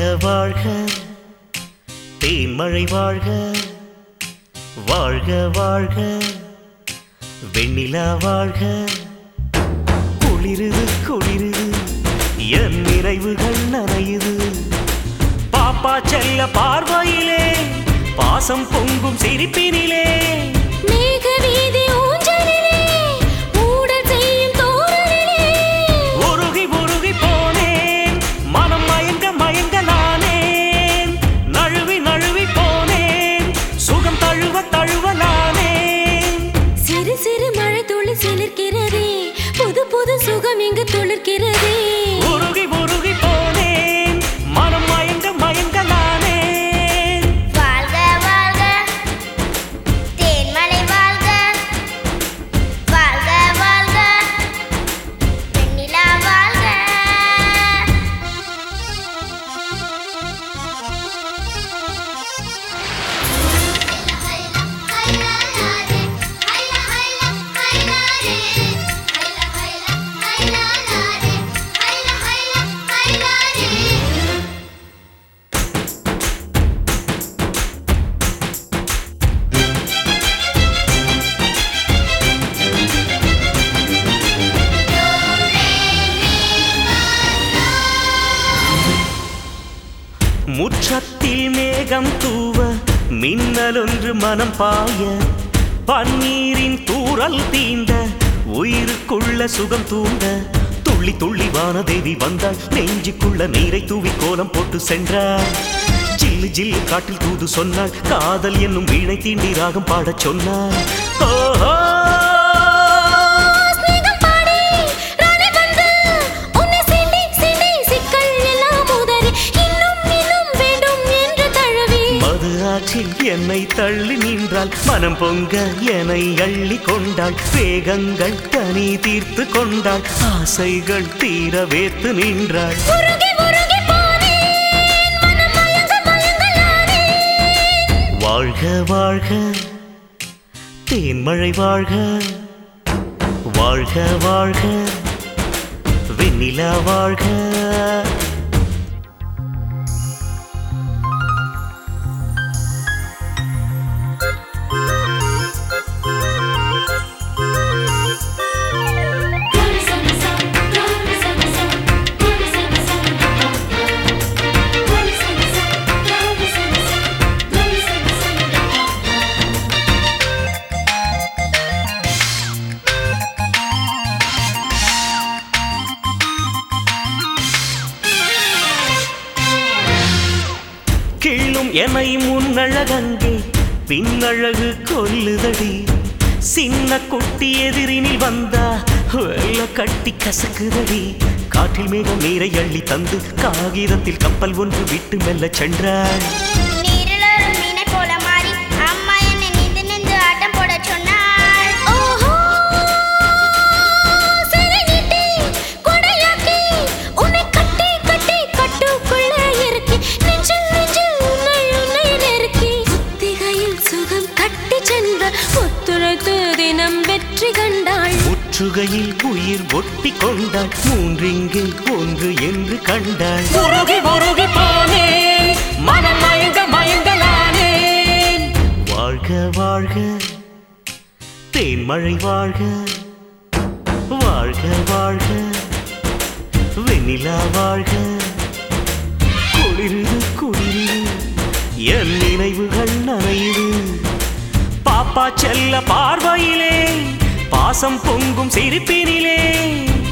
வாழ்க தேன்மழை வாழ்க வாழ்க வாழ்க வெண்ணிலா வாழ்க குளிருது குளிருது என் நினைவுகள் நனையுது பாப்பா செல்ல பார்வையிலே பாசம் பொங்கும் சிரிப்பினிலே மேக வீதி ஊஞ்சலிலே ஊடல் செய்யும் தோரலிலே உருகி உருகி போனேன் மனம் மயங்க மயங்கலானேன் நழுவி நழுவி போனேன் சுகம் தழுவ தழுவலானேன் சிறு சிறு மழை துளி சிலிர்க்கிறதே புது புது சுகம் இங்கு துளிர்க்கிறதே உருகி உருகி போனேன் மனம் மயங்க மயங்கலானேன் வாழ்க வாழ்க தேன்மலை வாழ்க வாழ்க வாழ்க வெண்ணிலா வாழ்க முற்றத்தில் மேகம் தூவ மின்னலொன்று மனம் பாய பன்னீரின் தூறல் தீண்ட உயிருக்குள்ள சுகம் தூண்ட துள்ளி துள்ளி வானதேவி வந்தாள் நெஞ்சுக்குள்ள நீரை தூவி கோலம் போட்டு சென்றாள் ஜில்லு ஜில்லு காட்டில் தூது சொன்னாள் காதல் என்னும் வீணை தீண்டி ராகம் பாடச் சொன்னாள் ஓஹோ ஸ்நேகம் பாடி ராணி வந்து உன்னை சீண்டி சீண்டி சிக்கல் எல்லாம் உதறி இன்னும் இன்னும் வேண்டும் என்று தழுவி மது ஆற்றில் என்னை தள்ளி நின்றாள் மனம் பொங்க என்னை அள்ளி கொண்டாள் வேகங்கள் தனி தீர்த்து கொண்டாள் ஆசைகள் தீர வேத்து நின்றாள் உருகி உருகி போனேன் மனம் மயங்க மயங்கலானேன் வாழ்க வாழ்க தேன்மழை வாழ்க வாழ்க வாழ்க வெண்ணிலா வாழ்க கீழும் என்னை முன்னழகங்கே பின்னழகு கொல்லுதடி சின்ன குட்டி எதிரினில் வந்தா வெள்ள கட்டி கசக்குதடி காற்றில் மேகம் நீரை அள்ளி தந்து காகிதத்தில் கப்பல் ஒன்று விட்டு மெல்லச் சென்றாள் நீரிலொரு மீனை போல மாறி அம்மா என்னை நீந்து நின்று ஆட்டம் போடச் சொன்னாள் ஓஹோ சிறை நீட்டி கொடையாக்கி உன்னை கட்டி கட்டி கட்டுக்குள்ள இறுக்கி நெஞ்சில் நெஞ்சில் உன்னை உன்னை நெருக்கி புத்திகையில் சுகம் கட்டி சென்ற ஒத்துழைத்து தினம் வெற்றி கண்டாள் முற்றுகையில் உயிர் ஒட்டி கொண்டாள் மூன்றிங்கே ஒன்று என்று கண்டாள் உருகி உருகி போனேன் மனம் மயங்க மயங்கலானேன் வாழ்க வாழ்க தேன்மழை வாழ்க வாழ்க வாழ்க வெண்ணிலா வாழ்க குளிருது குளிருது என் நினைவுகள் நனையுது பாப்பா செல்ல பார்வையிலே பாசம் பொங்கும் சிரிப்பினிலே